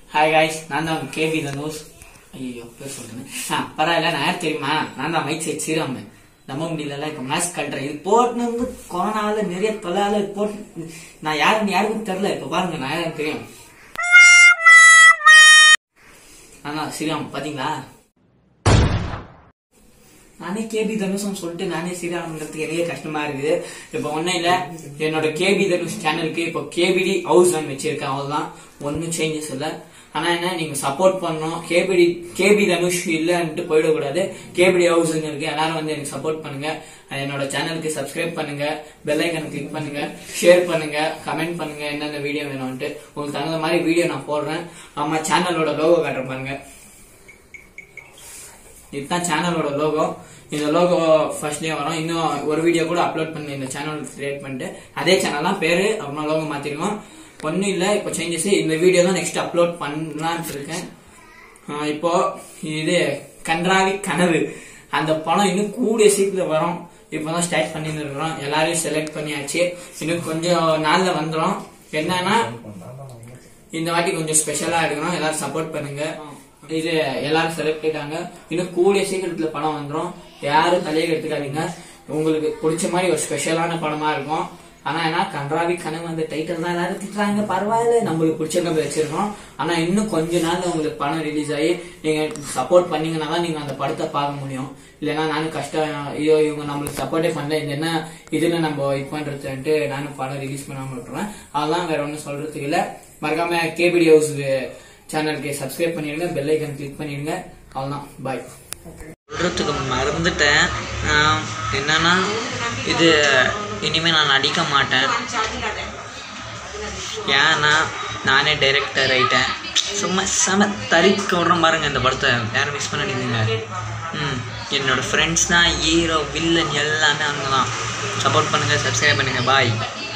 hi guys நான் தான் KP Dhanush ஐயோ பேர் சொல்றேன் ஆ பரவாயில்ல நான் யார் தெரியுமா நான் தான் மைக் செட் சீராம நம்ப முடியல இப்ப மாஸ்க் கட்டுறேன் இது போட்டு வந்து கொரோனால நிறைய தொல்லால போட்டு நான் யாருன்னு யாருக்கும் தெரியல இப்ப பாருங்க நான் யாரும் தெரியும் ஆனா ஸ்ரீராம் பாத்தீங்களா நானே கேபி தனுஷம் சொல்லிட்டு நானே ஸ்ரீராம்ங்கிறதுக்கு நிறைய கஷ்டமா இருக்குது இப்ப ஒண்ணும் இல்ல என்னோட கேபி தனுஷ் சேனலுக்கு இப்போ கேபிடி ஹவுஸ் வச்சிருக்கேன் அவ்வளவுதான் ஒன்னும் சேஞ்சஸ் இல்ல ஆனா என்ன நீங்க சப்போர்ட் பண்ணணும் கேபிடி கேபி தனுஷ் இல்லன்ட்டு போயிடக்கூடாது கேபிடி ஹவுஸ் இருக்கு எல்லாரும் வந்து எனக்கு சப்போர்ட் பண்ணுங்க அஹ் என்னோட சேனலுக்கு சப்ஸ்கிரைப் பண்ணுங்க பெல் ஐக்கனை கிளிக் பண்ணுங்க ஷேர் பண்ணுங்க கமெண்ட் பண்ணுங்க என்னென்ன வீடியோ வேணும்ட்டு உங்களுக்கு தகுந்த மாதிரி வீடியோ நான் போடுறேன் ஆமா சேனலோட லோகோ காட்டுறேன் பாருங்க இதுதான் சேனலோட லோகோ இந்த லோகோ ஃபர்ஸ்ட்லயே வரும் இன்னும் ஒரு வீடியோ கூட அப்லோட் பண்ணி இந்த சேனல் கிரியேட் பண்ணிட்டு அதே சேனல் தான் பேரு அப்புறமா லோகோ மாத்திருக்கோம் ஒன்னும் இல்ல இப்போ சேஞ்சஸ் இந்த வீடியோ தான் நெக்ஸ்ட் அப்லோட் பண்ணலாம்னு இருக்கேன் ஆஹ் இப்போ இது கன்றாவி கனவு அந்த படம் இன்னும் கூடிய சீக்கிரம் வரும் இப்போதான் ஸ்டார்ட் பண்ணிட்டு இருக்கிறோம் எல்லாரையும் செலக்ட் பண்ணியாச்சு இன்னும் கொஞ்சம் நாள்ல வந்துரும் என்னன்னா இந்த வாட்டி கொஞ்சம் ஸ்பெஷலா எடுக்கணும் எல்லாரும் சப்போர்ட் பண்ணுங்க இது எல்லாரும் செலக்ட் ஆயிட்டாங்க இன்னும் கூடிய சீக்கிரத்துல படம் வந்துரும் யாரும் தலையை எடுத்துக்காதீங்க உங்களுக்கு பிடிச்ச மாதிரி ஒரு ஸ்பெஷலான படமா இருக்கும் ஆனா என்ன கன்றாவி கனவு அந்த டைட்டில் தான் எல்லாரும் திட்டுறாங்க பரவாயில்ல நம்மளுக்கு பிடிச்ச மாதிரி வச்சிருக்கோம் ஆனா இன்னும் கொஞ்ச நாள்ல உங்களுக்கு படம் ரிலீஸ் ஆகி நீங்க சப்போர்ட் பண்ணீங்கன்னா தான் நீங்க அந்த படத்தை பார்க்க முடியும் இல்லைன்னா நானும் கஷ்டம் ஐயோ இவங்க நம்மளுக்கு சப்போர்ட்டே பண்ணல இது என்ன இதுல நம்ம இது பண்றதுன்ட்டு நானும் படம் ரிலீஸ் பண்ணாம விட்டுருவேன் அதெல்லாம் வேற ஒன்றும் சொல்றதுக்கு இல்ல மறக்காம கேபிடி ஹவுஸ் சேனலுக்கு சப்ஸ்கிரைப் பண்ணிடுங்க பெல் ஐக்கன் கிளிக் பண்ணிடுங்க அவ்வளோதான் பாய் சொல்கிறதுக்கு மறந்துட்டேன் ஆஹ் என்னன்னா இது இனிமேல் நான் நடிக்க மாட்டேன் ஏன்னா நானே டைரக்டர் ஆயிட்டேன் சும்மா செம தறிக்க விட்றோம் பாருங்க இந்த படத்தை யாரும் மிஸ் பண்ணிடுங்க ம் என்னோட ஃப்ரெண்ட்ஸ் தான் ஹீரோ வில்லன் எல்லாமே அவங்க தான் சப்போர்ட் பண்ணுங்கள் சப்ஸ்கிரைப் பண்ணுங்கள் பாய்